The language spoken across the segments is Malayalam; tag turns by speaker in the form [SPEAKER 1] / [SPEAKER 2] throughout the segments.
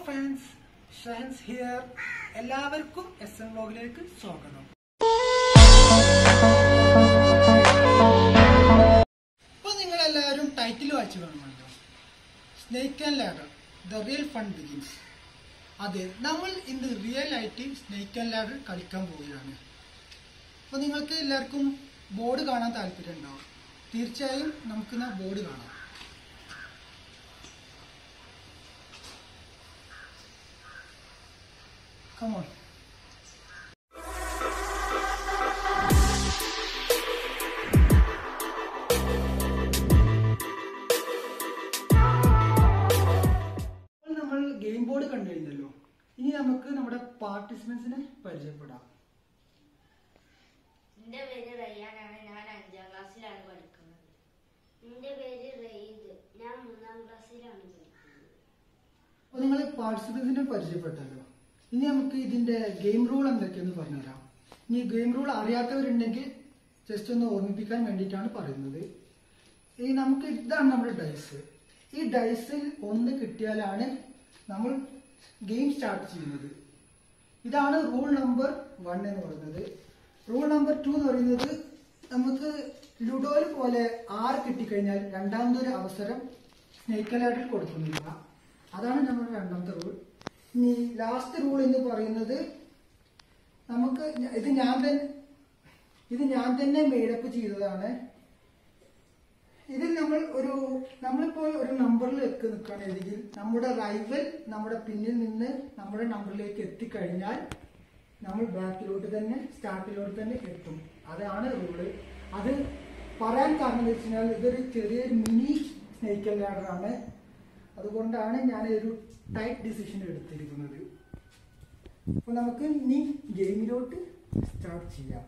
[SPEAKER 1] ഫ്രണ്ട്സ് ഷാൻസ് ഹിയർ എല്ലാവർക്കും എസ് എം വ്ലോഗിലേക്ക് സ്വാഗതം ഇപ്പൊ നിങ്ങൾ എല്ലാവരും ടൈറ്റിൽ വായിച്ചു കാണുമല്ലോ snake and ladder the real fun begins അതെ നമ്മൾ ഇന്ന് റിയൽ ആയിട്ട് സ്നേക്ക് ആൻഡ് ലാഡർ കളിക്കാൻ പോവുകയാണ് അപ്പൊ നിങ്ങൾക്ക് എല്ലാവർക്കും ബോർഡ് കാണാൻ താല്പര്യം ഉണ്ടാവും തീർച്ചയായും നമുക്ക് ബോർഡ് കാണാം Come on. അപ്പോൾ നമ്മൾ ഗെയിം ബോർഡ് കണ്ടു കഴിഞ്ഞല്ലോ ഇനി നമുക്ക് നമ്മുടെ പാർട്ടിസിപ്പൻസിനെ പരിചയപ്പെടാം
[SPEAKER 2] എന്റെ പേര് റയ്യാനാണ് ഞാൻ അഞ്ചാം ക്ലാസ്സിലാണ് പഠിക്കുന്നത് എന്റെ പേര് റെയ്ദ് ഞാൻ മൂന്നാം ക്ലാസ്സിലാണ് പഠിക്കുന്നത്
[SPEAKER 1] അപ്പോൾ നിങ്ങൾ പാർട്ടിസിപ്പൻസിനെ പരിചയപ്പെട്ടല്ലോ ഇനി നമുക്ക് ഇതിന്റെ ഗെയിം റൂൾ എന്തൊക്കെയെന്ന് പറഞ്ഞുതരാം ഇനി ഗെയിം റൂൾ അറിയാത്തവരുണ്ടെങ്കിൽ ജസ്റ്റ് ഒന്ന് ഓർമ്മിപ്പിക്കാൻ വേണ്ടിയിട്ടാണ് പറയുന്നത് ഈ നമുക്ക് ഇതാണ് നമ്മുടെ ഡൈസ് ഈ ഡൈസിൽ ഒന്ന് കിട്ടിയാലാണ് നമ്മൾ ഗെയിം സ്റ്റാർട്ട് ചെയ്യുന്നത് ഇതാണ് റൂൾ നമ്പർ വൺ എന്ന് പറയുന്നത് റൂൾ നമ്പർ ടു എന്ന് പറയുന്നത് നമുക്ക് ലുഡോയിൽ പോലെ ആറ് കിട്ടിക്കഴിഞ്ഞാൽ രണ്ടാമതൊരു അവസരം സ്നേക്കലാട്ടിൽ കൊടുക്കുന്നില്ല അതാണ് നമ്മുടെ രണ്ടാമത്തെ റൂൾ ഇനി ലാസ്റ്റ് റൂൾ എന്ന് പറയുന്നത് നമുക്ക് ഞ- ഇത് ഞാൻ തന്നെ ഇത് ഞാൻ തന്നെ മേഡപ്പ് ചെയ്തതാണ് ഇതിൽ നമ്മൾ ഒരു നമ്മളിപ്പോൾ ഒരു നമ്പറിൽ എത്തി നിൽക്കുകയാണെങ്കിൽ നമ്മുടെ റൈവൽ നമ്മുടെ പിന്നിൽ നിന്ന് നമ്മുടെ നമ്പറിലേക്ക് എത്തിക്കഴിഞ്ഞാൽ നമ്മൾ ബാക്കിലോട്ട് തന്നെ സ്റ്റാർട്ടിലോട്ട് തന്നെ എത്തും അതാണ് റൂള് അത് പറയാൻ കാരണം എന്ന് വെച്ച് കഴിഞ്ഞാൽ ഇതൊരു ചെറിയൊരു മിനി സ്നേക്കൽ ലാഡറാണ് അതുകൊണ്ടാണ് ഞാൻ ഒരു ടൈറ്റ് ഡിസിഷൻ എടുത്തിരിക്കുന്നത് അപ്പോൾ നമുക്ക് ഇനി ഗെയിമിലോട്ട് സ്റ്റാർട്ട് ചെയ്യാം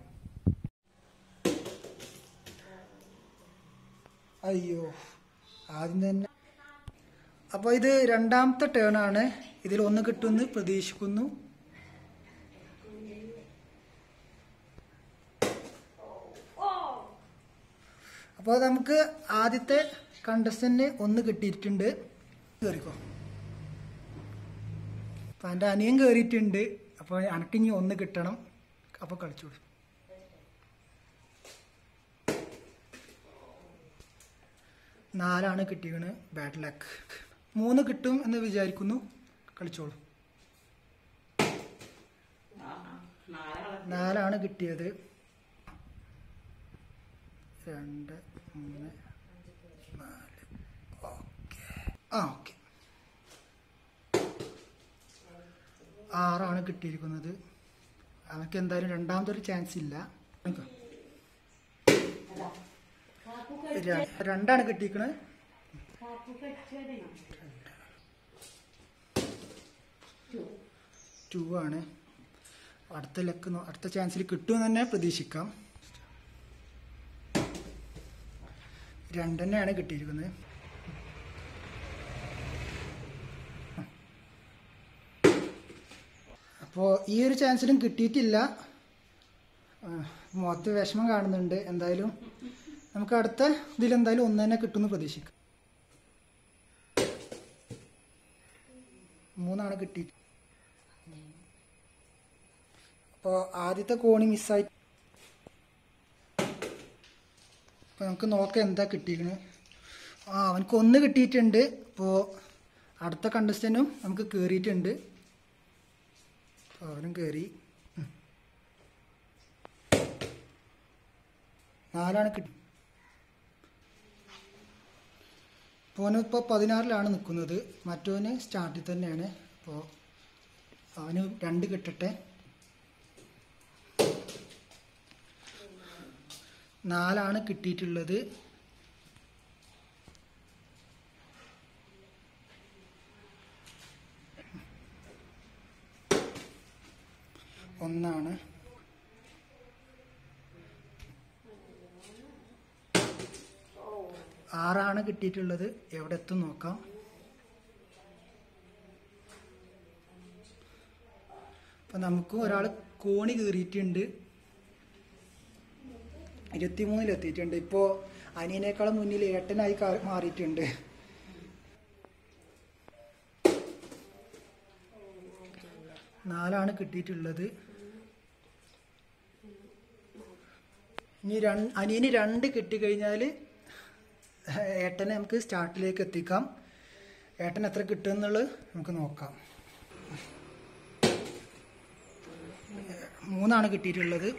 [SPEAKER 1] അയ്യോ ആദ്യം തന്നെ അപ്പോൾ ഇത് രണ്ടാമത്തെ ടേൺ ആണ് ഇതിൽ ഒന്ന് കിട്ടുമെന്ന് പ്രതീക്ഷിക്കുന്നു അപ്പോൾ നമുക്ക് ആദ്യത്തെ കണ്ടസ്റ്റന്റിന് ഒന്ന് കിട്ടിയിട്ടുണ്ട് കയറിക്കോ അപ്പം എൻ്റെ അനിയൻ കയറിയിട്ടുണ്ട് അപ്പോൾ അനക്കിനി ഒന്ന് കിട്ടണം അപ്പോൾ കളിച്ചോളൂ നാലാണ് കിട്ടിയത് ബാഡ് ലക്ക് മൂന്ന് കിട്ടും എന്ന് വിചാരിക്കുന്നു കളിച്ചോളൂ നാലാണ് കിട്ടിയത് രണ്ട് മൂന്ന് നാല് ഓക്കെ ആ ഓക്കെ ആറാണ് കിട്ടിയിരിക്കുന്നത് അവർക്ക് എന്തായാലും രണ്ടാമത്തെ ഒരു ചാൻസ് ഇല്ല നോക്കാം. ര- രണ്ടാണ് കിട്ടിയിരിക്കുന്നത് ടു ആണ് അടുത്ത ലക്ക് നോ- അടുത്ത ചാൻസിൽ കിട്ടുമെന്ന് തന്നെ പ്രതീക്ഷിക്കാം രണ്ടെണ്ണയാണ് കിട്ടിയിരിക്കുന്നത് അപ്പോൾ ഈ ഒരു ചാൻസിലും കിട്ടിയിട്ടില്ല ആ, മുഖത്ത് വിഷമം കാണുന്നുണ്ട് എന്തായാലും നമുക്ക് അടുത്ത ഇതിലെന്തായാലും ഒന്ന് തന്നെ കിട്ടുമെന്ന് പ്രതീക്ഷിക്കാം മൂന്നാണ് കിട്ടി അപ്പോൾ ആദ്യത്തെ കോണി മിസ്സായി അപ്പോൾ നമുക്ക് നോക്കാം എന്താ കിട്ടിയിരിക്കുന്നത് ആ അവനക്ക് ഒന്ന് കിട്ടിയിട്ടുണ്ട് അപ്പോൾ അടുത്ത കണ്ടസ്റ്റൻറ്റും നമുക്ക് കയറിയിട്ടുണ്ട് അപ്പോൾ അവനും കയറി ഉം. നാലാണ് കിട്ടി അപ്പോൾ ഇപ്പോൾ പതിനാറിലാണ് നിൽക്കുന്നത് മറ്റവന് സ്റ്റാർട്ടിൽ തന്നെയാണ് അപ്പോൾ അവന് രണ്ട് കിട്ടട്ടെ നാലാണ് കിട്ടിയിട്ടുള്ളത് ഒന്നാണ് ആറാണ് കിട്ടിയിട്ടുള്ളത് എവിടെ എത്തും നോക്കാം അപ്പൊ നമുക്ക് ഒരാൾ കോണി കയറിയിട്ടുണ്ട് ഇരുപത്തിമൂന്നിൽ എത്തിയിട്ടുണ്ട് ഇപ്പോൾ അനിയനേക്കാളും മുന്നിൽ ഏട്ടനായി കാ- മാറിയിട്ടുണ്ട് നാലാണ് കിട്ടിയിട്ടുള്ളത് ഇനി രണ്ട് അനിയന് രണ്ട് കിട്ടിക്കഴിഞ്ഞാൽ ഏട്ടനെ നമുക്ക് സ്റ്റാർട്ടിലേക്ക് എത്തിക്കാം ഏട്ടൻ എത്ര കിട്ടുമെന്നുള്ളത് നമുക്ക് നോക്കാം മൂന്നാണ് കിട്ടിയിട്ടുള്ളത്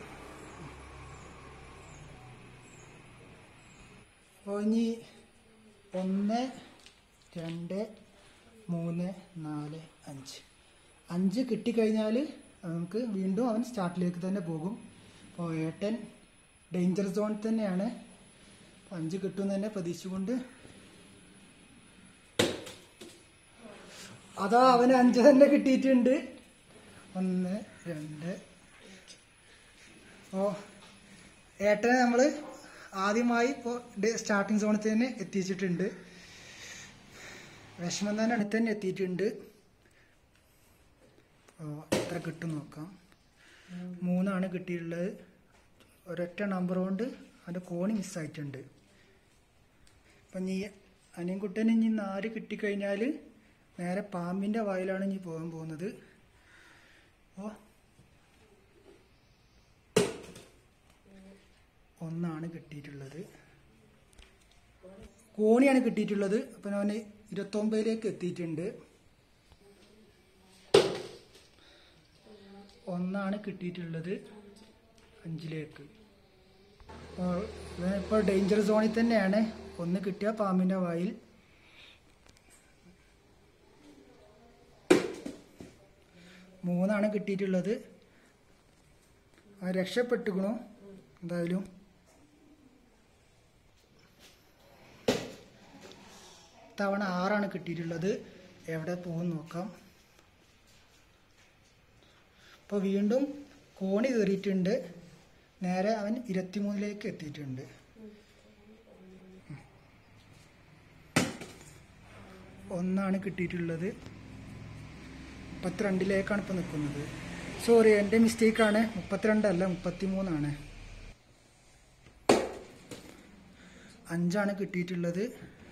[SPEAKER 1] അപ്പോൾ ഇനി ഒന്ന് രണ്ട് മൂന്ന് നാല് അഞ്ച് അഞ്ച് കിട്ടിക്കഴിഞ്ഞാൽ നമുക്ക് വീണ്ടും അവൻ സ്റ്റാർട്ടിലേക്ക് തന്നെ പോകും അപ്പോൾ ഏട്ടൻ ഡേഞ്ചർ സോൺ തന്നെയാണ് അപ്പോൾ അഞ്ച് കിട്ടുമെന്ന് തന്നെ പ്രതീക്ഷിച്ചുകൊണ്ട് അതാ അവന് അഞ്ച് തന്നെ കിട്ടിയിട്ടുണ്ട് ഒന്ന് രണ്ട് അപ്പോൾ ഏട്ടനെ നമ്മൾ ആദ്യമായി ഇപ്പോൾ സ്റ്റാർട്ടിങ് സോണിൽ തന്നെ എത്തിച്ചിട്ടുണ്ട് വിഷമം തന്നെ അടുത്ത് തന്നെ എത്തിയിട്ടുണ്ട് അപ്പോൾ എത്ര കിട്ടും നോക്കാം മൂന്നാണ് കിട്ടിയിട്ടുള്ളത് ഒരൊറ്റ നമ്പർ കൊണ്ട് അതിൻ്റെ കോണി മിസ്സായിട്ടുണ്ട് അപ്പം ഇനി അനിയൻകുട്ടന് ഇനി നാല് കിട്ടിക്കഴിഞ്ഞാൽ നേരെ പാമ്പിൻ്റെ വായിലാണ് ഇനി പോകാൻ പോകുന്നത് അപ്പോൾ ഒന്നാണ് കിട്ടിയിട്ടുള്ളത് കോണിയാണ് കിട്ടിയിട്ടുള്ളത് അപ്പം അവന് ഇരുപത്തൊമ്പതിലേക്ക് എത്തിയിട്ടുണ്ട് ഒന്നാണ് കിട്ടിയിട്ടുള്ളത് അഞ്ചിലേക്ക് അപ്പോൾ ഇപ്പോൾ ഡേഞ്ചർ സോണിൽ തന്നെയാണ് ഒന്ന് കിട്ടിയ പാമ്പിൻ്റെ വായിൽ മൂന്നാണ് കിട്ടിയിട്ടുള്ളത് ആ രക്ഷപ്പെട്ടുക്കണു എന്തായാലും തവണ ആറാണ് കിട്ടിയിട്ടുള്ളത് എവിടെ പോകും നോക്കാം അപ്പോൾ വീണ്ടും കോണി കയറിയിട്ടുണ്ട് നേരെ അവൻ ഇരുപത്തിമൂന്നിലേക്ക് എത്തിയിട്ടുണ്ട് ഒന്നാണ് കിട്ടിയിട്ടുള്ളത് മുപ്പത്തിരണ്ടിലേക്കാണ് ഇപ്പോൾ നിൽക്കുന്നത് സോറി എൻ്റെ മിസ്റ്റേക്കാണ് മുപ്പത്തിരണ്ടല്ല മുപ്പത്തിമൂന്നാണ് അഞ്ചാണ് കിട്ടിയിട്ടുള്ളത്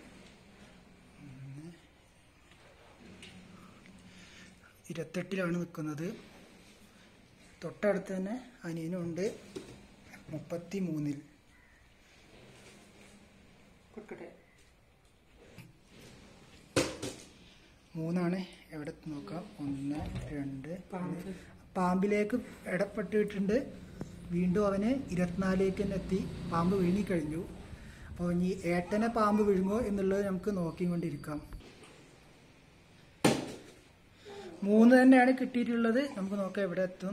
[SPEAKER 1] ഇരുപത്തെട്ടിലാണ് നിൽക്കുന്നത് തൊട്ടടുത്ത് തന്നെ അനിയനുണ്ട് മുപ്പത്തി മൂന്നിൽ
[SPEAKER 3] കൊടുക്കട്ടെ
[SPEAKER 1] മൂന്നാണ് എവിടെ നോക്കാം ഒന്ന് രണ്ട്
[SPEAKER 3] പാമ്പ്
[SPEAKER 1] പാമ്പിലേക്ക് ഇടപെട്ടിട്ടുണ്ട് വീണ്ടും അവന് ഇരുപത്തിനാലിലേക്ക് തന്നെ എത്തി പാമ്പ് വിഴുങ്ങിക്കഴിഞ്ഞു അപ്പോൾ ഇനി ഏട്ടനെ പാമ്പ് വിഴുങ്ങോ എന്നുള്ളത് നമുക്ക് നോക്കിക്കൊണ്ടിരിക്കാം മൂന്ന് തന്നെയാണ് കിട്ടിയിട്ടുള്ളത് നമുക്ക് നോക്കാം എവിടെ എത്തും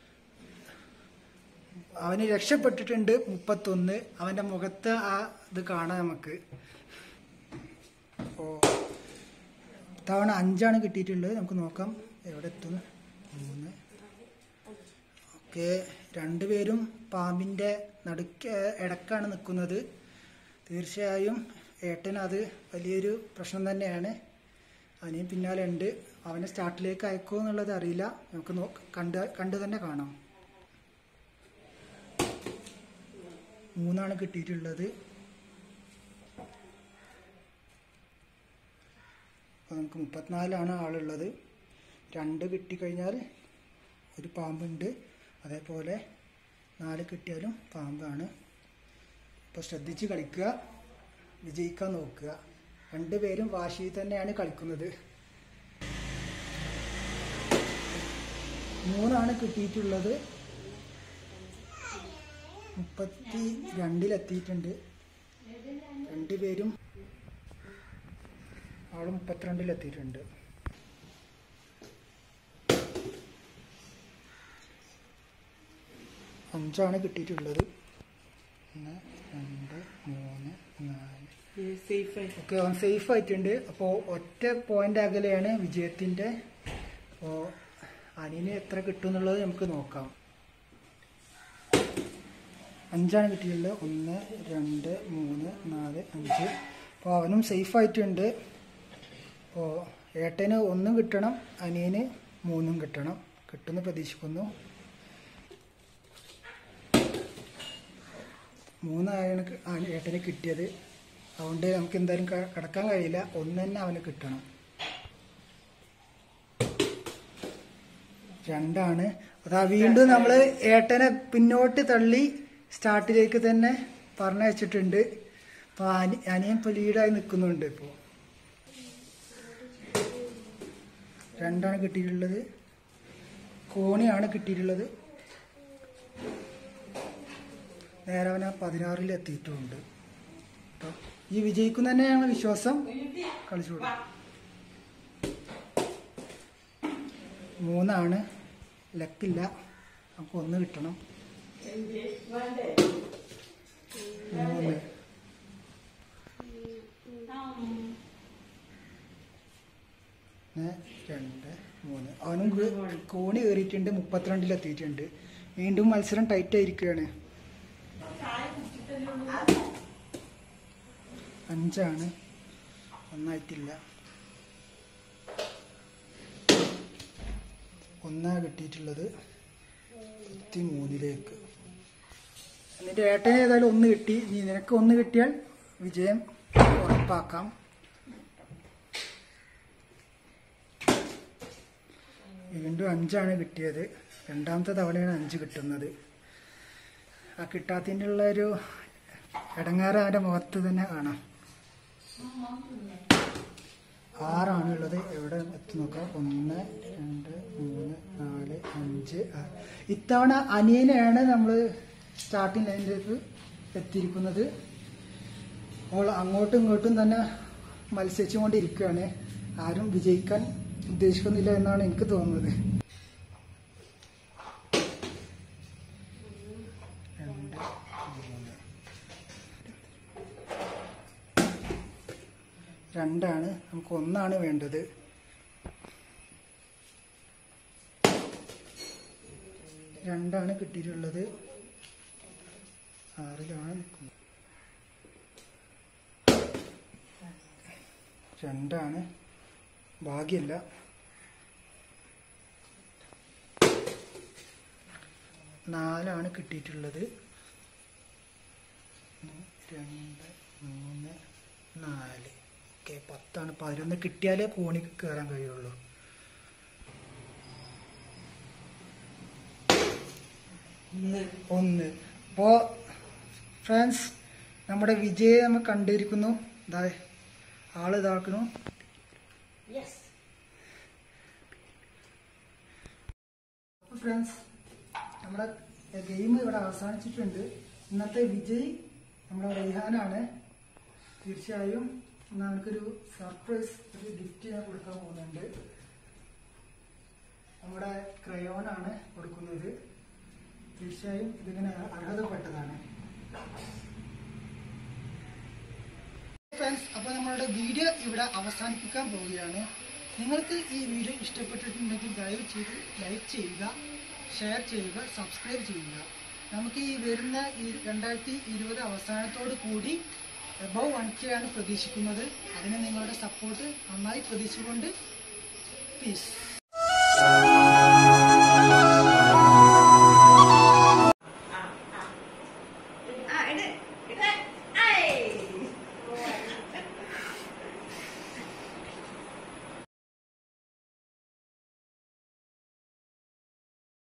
[SPEAKER 1] അവന് രക്ഷപ്പെട്ടിട്ടുണ്ട് മുപ്പത്തൊന്ന് അവൻ്റെ മുഖത്ത് ആ ഇത് കാണാം നമുക്ക് അപ്പോൾ തവണ അഞ്ചാണ് കിട്ടിയിട്ടുള്ളത് നമുക്ക് നോക്കാം എവിടെ എത്തും മൂന്ന് ഓക്കെ രണ്ടുപേരും പാമ്പിൻ്റെ നടുക്ക് ഇടക്കാണ് നിൽക്കുന്നത് തീർച്ചയായും ഏട്ടൻ അത് വലിയൊരു പ്രശ്നം തന്നെയാണ് അനിയൻ പിന്നാലെ ഉണ്ട് അവനെ സ്റ്റാർട്ടിലേക്ക് അയക്കുമോ എന്നുള്ളത് അറിയില്ല നമുക്ക് നോ കണ്ട് കണ്ട് തന്നെ കാണാം മൂന്നാണ് കിട്ടിയിട്ടുള്ളത് അപ്പോൾ നമുക്ക് മുപ്പത്തിനാലാണ് ആളുള്ളത് രണ്ട് കിട്ടിക്കഴിഞ്ഞാൽ ഒരു പാമ്പുണ്ട് അതേപോലെ നാല് കിട്ടിയാലും പാമ്പാണ് അപ്പോൾ ശ്രദ്ധിച്ച് കളിക്കുക വിജയിക്കാൻ നോക്കുക രണ്ടുപേരും വാശിയിൽ തന്നെയാണ് കളിക്കുന്നത് മൂന്നാണ് കിട്ടിയിട്ടുള്ളത് മുപ്പത്തി രണ്ടിലെത്തിയിട്ടുണ്ട് രണ്ടുപേരും ആള് മുപ്പത്തിരണ്ടിലെത്തിയിട്ടുണ്ട് അഞ്ചാണ് കിട്ടിയിട്ടുള്ളത് ഒന്ന് രണ്ട് മൂന്ന് നാല്
[SPEAKER 3] സേഫ് ആയി
[SPEAKER 1] ഓക്കെ അവൻ സേഫ് ആയിട്ടുണ്ട് അപ്പോൾ ഒറ്റ പോയിന്റ് അകലെയാണ് വിജയത്തിൻ്റെ അപ്പോൾ അനിയന് എത്ര കിട്ടും എന്നുള്ളത് നമുക്ക് നോക്കാം അഞ്ചാണ് കിട്ടിയിട്ടുള്ളത് ഒന്ന് രണ്ട് മൂന്ന് നാല് അഞ്ച് അപ്പോൾ അവനും സേഫ് ആയിട്ടുണ്ട് അപ്പോൾ ഏട്ടന് ഒന്നും കിട്ടണം അനിയന് മൂന്നും കിട്ടണം കിട്ടുമെന്ന് പ്രതീക്ഷിക്കുന്നു മൂന്നായാണ് ക- ആ ഏട്ടന് കിട്ടിയത് അതുകൊണ്ട് നമുക്ക് എന്തായാലും ക- കടക്കാൻ കഴിയില്ല ഒന്ന് തന്നെ അവന് കിട്ടണം രണ്ടാണ് അതാ വീണ്ടും നമ്മള് ഏട്ടനെ പിന്നോട്ട് തള്ളി സ്റ്റാർട്ടിലേക്ക് തന്നെ പറഞ്ഞയച്ചിട്ടുണ്ട് അപ്പൊ അനി- അനിയൻ ഇപ്പൊ ലീഡായി നിൽക്കുന്നുണ്ട് ഇപ്പോ രണ്ടാണ് കിട്ടിയിട്ടുള്ളത് കോണിയാണ് കിട്ടിയിട്ടുള്ളത് നേരെ അവൻ ആ പതിനാറിൽ എത്തിയിട്ടുമുണ്ട് കേട്ടോ ഈ വിജയിക്കും തന്നെയാണ് വിശ്വാസം കളിച്ചോളൂ മൂന്നാണ് ലക്കില്ല നമുക്ക് ഒന്ന് കിട്ടണം മൂന്ന് ഏ, രണ്ട് മൂന്ന് അവനും കു- കോണി കയറിയിട്ടുണ്ട് മുപ്പത്തിരണ്ടിൽ എത്തിയിട്ടുണ്ട് വീണ്ടും മത്സരം ടൈറ്റ് ആയിരിക്കുകയാണ് അഞ്ചാണ് ഒന്നായിട്ടില്ല ഒന്നാ കിട്ടിയിട്ടുള്ളത് ഇരുപത്തി മൂന്നിലേക്ക് എന്നിട്ട് ഏട്ടന് ഏതായാലും ഒന്ന് കിട്ടി നീ നിനക്ക് ഒന്ന് കിട്ടിയാൽ വിജയം ഉറപ്പാക്കാം വീണ്ടും അഞ്ചാണ് കിട്ടിയത് രണ്ടാമത്തെ തവണയാണ് അഞ്ച് കിട്ടുന്നത് ആ കിട്ടാത്തതിൻ്റെ ഉള്ള ഒരു ഇടങ്ങാറ് അവൻ്റെ മുഖത്ത് തന്നെ കാണാം ആറാണ് ഉള്ളത് എവിടെ എത്തി നോക്കാം ഒന്ന് രണ്ട് മൂന്ന് നാല് അഞ്ച് ആറ് ഇത്തവണ അനിയനെയാണ് നമ്മൾ സ്റ്റാർട്ടിംഗ് ലൈനിലേക്ക് എത്തിയിരിക്കുന്നത് അപ്പോൾ അങ്ങോട്ടും ഇങ്ങോട്ടും തന്നെ മത്സരിച്ചുകൊണ്ടിരിക്കുകയാണ് ആരും വിജയിക്കാൻ ഉദ്ദേശിക്കുന്നില്ല എന്നാണ് എനിക്ക് തോന്നുന്നത് രണ്ട് മൂന്ന് രണ്ടാണ് നമുക്ക് ഒന്നാണ് വേണ്ടത് രണ്ടാണ് കിട്ടിയിട്ടുള്ളത് ആറിലാണ് നിൽക്കുന്നത് രണ്ടാണ് ഭാഗ്യമല്ല നാലാണ് കിട്ടിയിട്ടുള്ളത് ഒന്ന്, രണ്ട് മൂന്ന് നാല് ഓക്കെ പത്താണ് പതിനൊന്ന് കിട്ടിയാലേ കോണി കയറാൻ കഴിയുള്ളൂ
[SPEAKER 3] ഒന്ന്
[SPEAKER 1] ഒന്ന് അപ്പോ ഫ്രണ്ട്സ് നമ്മുടെ വിജയം നമ്മൾ കണ്ടിരിക്കുന്നു ഇതാ ആള് ഇതാക്കുന്നു
[SPEAKER 2] യെസ്
[SPEAKER 1] അപ്പോൾ ഫ്രണ്ട്സ് നമ്മുടെ ഗെയിം ഇവിടെ അവസാനിച്ചിട്ടുണ്ട് ഇന്നത്തെ വിജയ് നമ്മുടെ റെയ്ഹാനാണ് തീർച്ചയായും ഇന്ന് നമുക്കൊരു സർപ്രൈസ് ഒരു ഗിഫ്റ്റ് ഞാൻ കൊടുക്കാൻ പോകുന്നുണ്ട് നമ്മുടെ ക്രയോനാണ് കൊടുക്കുന്നത് തീർച്ചയായും ഇതിങ്ങനെ അർഹതപ്പെട്ടതാണ് ഫ്രണ്ട്സ് അപ്പോൾ നമ്മളുടെ വീഡിയോ ഇവിടെ അവസാനിപ്പിക്കാൻ പോവുകയാണ് നിങ്ങൾക്ക് ഈ വീഡിയോ ഇഷ്ടപ്പെട്ടിട്ടുണ്ടെങ്കിൽ ദയവ് ചെയ്ത് ലൈക്ക് ചെയ്യുക ഷെയർ ചെയ്യുക സബ്സ്ക്രൈബ് ചെയ്യുക നമുക്ക് ഈ വരുന്ന ഈ രണ്ടായിരത്തി ഇരുപത് അവസാനത്തോടു കൂടി എബവ് വൺ കെ ആണ് പ്രതീക്ഷിക്കുന്നത് അതിന് നിങ്ങളുടെ സപ്പോർട്ട് നന്നായി പ്രതീക്ഷിച്ചുകൊണ്ട് പീസ്